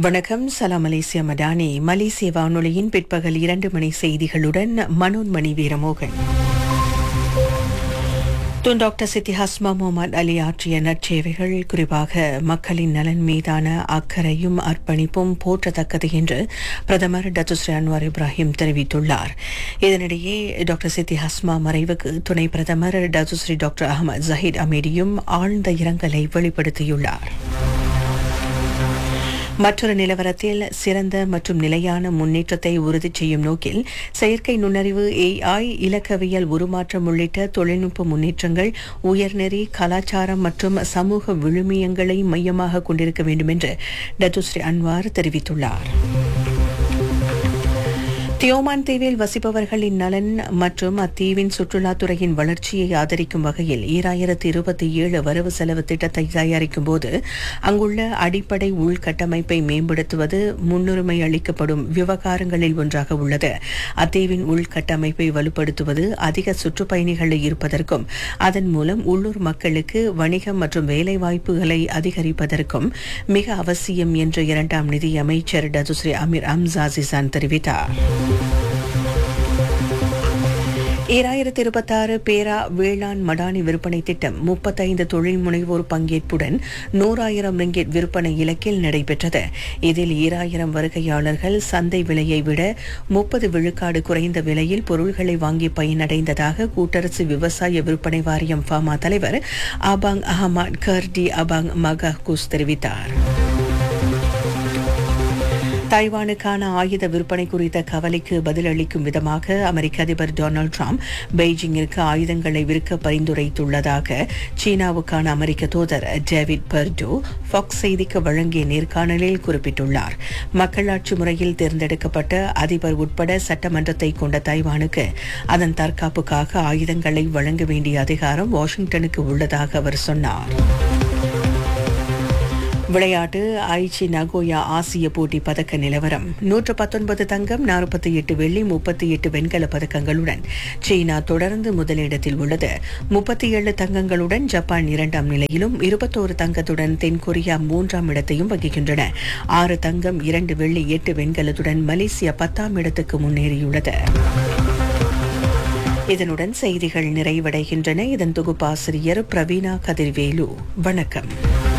வணக்கம் சலாம் மலேசியா மடானி மலேசிய வானொலியின் பிற்பகல் இரண்டு மணி செய்திகளுடன் மனோன்மணி வீரமோகன் துன் டாக்டர் சித்தி ஹஸ்மா முகமது அலி ஆற்றிய நற்சேவைகள் குறிப்பாக மக்களின் நலன் மீதான அக்கறையும் அர்ப்பணிப்பும் போற்றத்தக்கது என்று பிரதமர் டத்துஸ்ரீ அன்வார் இப்ராஹிம் தெரிவித்துள்ளார் இதனிடையே டாக்டர் சித்தி ஹஸ்மா மறைவுக்கு துணை பிரதமர் டத்துஸ்ரீ டாக்டர் அகமது ஜஹீத் அமீடியும் ஆழ்ந்த இரங்கலை வெளிப்படுத்தியுள்ளார் மற்றொரு நிலவரத்தில் சிறந்த மற்றும் நிலையான முன்னேற்றத்தை உறுதி செய்யும் நோக்கில் செயற்கை நுண்ணறிவு ஏஐ இலக்கவியல் உருமாற்றம் உள்ளிட்ட தொழில்நுட்ப முன்னேற்றங்கள் உயர்நெறி கலாச்சாரம் மற்றும் சமூக விழுமியங்களை மையமாக கொண்டிருக்க வேண்டும் என்று டத்துஸ்ரீ அன்வார் தெரிவித்துள்ளார் தியோமான் தீவில் வசிப்பவர்களின் நலன் மற்றும் அத்தீவின் சுற்றுலாத்துறையின் வளர்ச்சியை ஆதரிக்கும் வகையில் ஈராயிரத்தி இருபத்தி ஏழு வரவு செலவு திட்டத்தை தயாரிக்கும் போது அங்குள்ள அடிப்படை உள்கட்டமைப்பை மேம்படுத்துவது முன்னுரிமை அளிக்கப்படும் விவகாரங்களில் ஒன்றாக உள்ளது அத்தீவின் உள்கட்டமைப்பை வலுப்படுத்துவது அதிக சுற்றுப்பயணிகளை ஈர்ப்பதற்கும் அதன் மூலம் உள்ளூர் மக்களுக்கு வணிகம் மற்றும் வேலைவாய்ப்புகளை அதிகரிப்பதற்கும் மிக அவசியம் என்று இரண்டாம் நிதி அமைச்சர் டதுஸ்ரீ அமீர் அம்சாசிசான் தெரிவித்தார் ஈராயிரத்தி இருபத்தாறு பேரா வேளாண் மடானி விற்பனை திட்டம் முப்பத்தைந்து தொழில் முனைவோர் பங்கேற்புடன் நூறாயிரம் ரிங்கெட் விற்பனை இலக்கில் நடைபெற்றது இதில் ஈராயிரம் வருகையாளர்கள் சந்தை விலையை விட முப்பது விழுக்காடு குறைந்த விலையில் பொருள்களை வாங்கி பயனடைந்ததாக கூட்டரசு விவசாய விற்பனை வாரியம் ஃபாமா தலைவர் அபாங் அஹமத் கர்டி அபாங் மகஹூஸ் தெரிவித்தார் தைவானுக்கான ஆயுத விற்பனை குறித்த கவலைக்கு பதிலளிக்கும் விதமாக அமெரிக்க அதிபர் டொனால்டு டிரம்ப் பெய்ஜிங்கிற்கு ஆயுதங்களை விற்க பரிந்துரைத்துள்ளதாக சீனாவுக்கான அமெரிக்க தூதர் டேவிட் பர்டோ ஃபாக்ஸ் செய்திக்கு வழங்கிய நேர்காணலில் குறிப்பிட்டுள்ளார் மக்களாட்சி முறையில் தேர்ந்தெடுக்கப்பட்ட அதிபர் உட்பட சட்டமன்றத்தை கொண்ட தைவானுக்கு அதன் தற்காப்புக்காக ஆயுதங்களை வழங்க வேண்டிய அதிகாரம் வாஷிங்டனுக்கு உள்ளதாக அவர் சொன்னார் விளையாட்டு ஐச்சி நகோயா ஆசிய போட்டி பதக்க நிலவரம் நூற்று பத்தொன்பது தங்கம் நாற்பத்தி எட்டு வெள்ளி முப்பத்தி எட்டு வெண்கல பதக்கங்களுடன் சீனா தொடர்ந்து முதலிடத்தில் உள்ளது முப்பத்தி ஏழு தங்கங்களுடன் ஜப்பான் இரண்டாம் நிலையிலும் இருபத்தோரு தங்கத்துடன் தென்கொரியா மூன்றாம் இடத்தையும் வகிக்கின்றன ஆறு தங்கம் இரண்டு வெள்ளி எட்டு வெண்கலத்துடன் மலேசியா பத்தாம் இடத்துக்கு முன்னேறியுள்ளது இதனுடன் செய்திகள் நிறைவடைகின்றன இதன் தொகுப்பாசிரியர் பிரவீணா கதிர்வேலு வணக்கம்